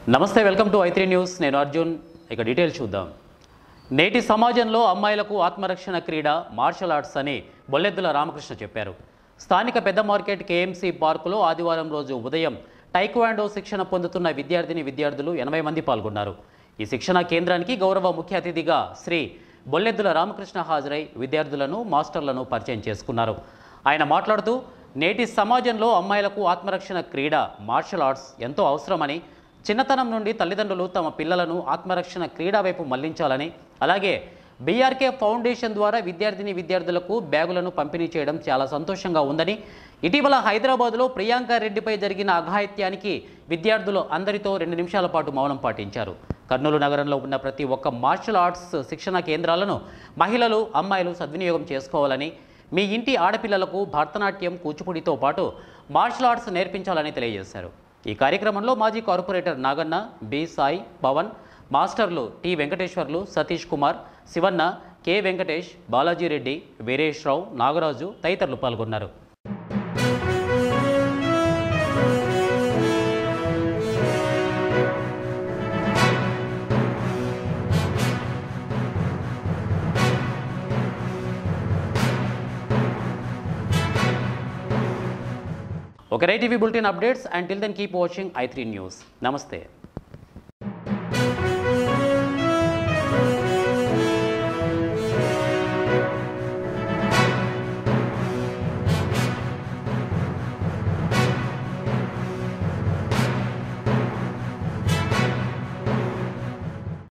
నమస్తే welcome to I news నేను అర్జున్ ఇక డీటెయిల్స్ చూద్దాం నేటి సమాజంలో అమ్మాయిలకు ఆత్మరక్షణ క్రీడ మార్షల్ ఆర్ట్స్ అని బొల్లెద్దుల రామకృష్ణ చెప్పారు స్థానిక పెద్ద మార్కెట్ కేఎంసీ పార్కులో ఆదివారం రోజు ఉదయం టైక్వాండో శిక్షణ పొందుతున్న విద్యార్థిని విద్యార్థులు ఎనభై మంది పాల్గొన్నారు ఈ శిక్షణ కేంద్రానికి గౌరవ ముఖ్య అతిథిగా శ్రీ బొల్లెద్దుల రామకృష్ణ హాజరై విద్యార్థులను మాస్టర్లను పరిచయం చేసుకున్నారు ఆయన మాట్లాడుతూ నేటి సమాజంలో అమ్మాయిలకు ఆత్మరక్షణ క్రీడ మార్షల్ ఆర్ట్స్ ఎంతో అవసరమని చిన్నతనం నుండి తల్లిదండ్రులు తమ పిల్లలను ఆత్మరక్షణ క్రీడా వైపు మళ్లించాలని అలాగే బీఆర్కే ఫౌండేషన్ ద్వారా విద్యార్థిని విద్యార్థులకు బ్యాగులను పంపిణీ చేయడం చాలా సంతోషంగా ఉందని ఇటీవల హైదరాబాద్లో ప్రియాంక రెడ్డిపై జరిగిన అఘాయిత్యానికి విద్యార్థులు అందరితో రెండు నిమిషాల పాటు మౌనం పాటించారు కర్నూలు నగరంలో ఉన్న ప్రతి ఒక్క మార్షల్ ఆర్ట్స్ శిక్షణ కేంద్రాలను మహిళలు అమ్మాయిలు సద్వినియోగం చేసుకోవాలని మీ ఇంటి ఆడపిల్లలకు భరతనాట్యం కూచిపూడితో పాటు మార్షల్ ఆర్ట్స్ నేర్పించాలని తెలియజేశారు ఈ కార్యక్రమంలో మాజీ కార్పొరేటర్ నాగన్న బి సాయి పవన్ మాస్టర్లు టి వెంకటేశ్వర్లు సతీష్ కుమార్ శివన్న కె వెంకటేష్ బాలాజీ రెడ్డి వీరేష్ రావు నాగరాజు తదితరులు పాల్గొన్నారు ఒక TV bulletin updates and till then keep watching I three news నమస్తే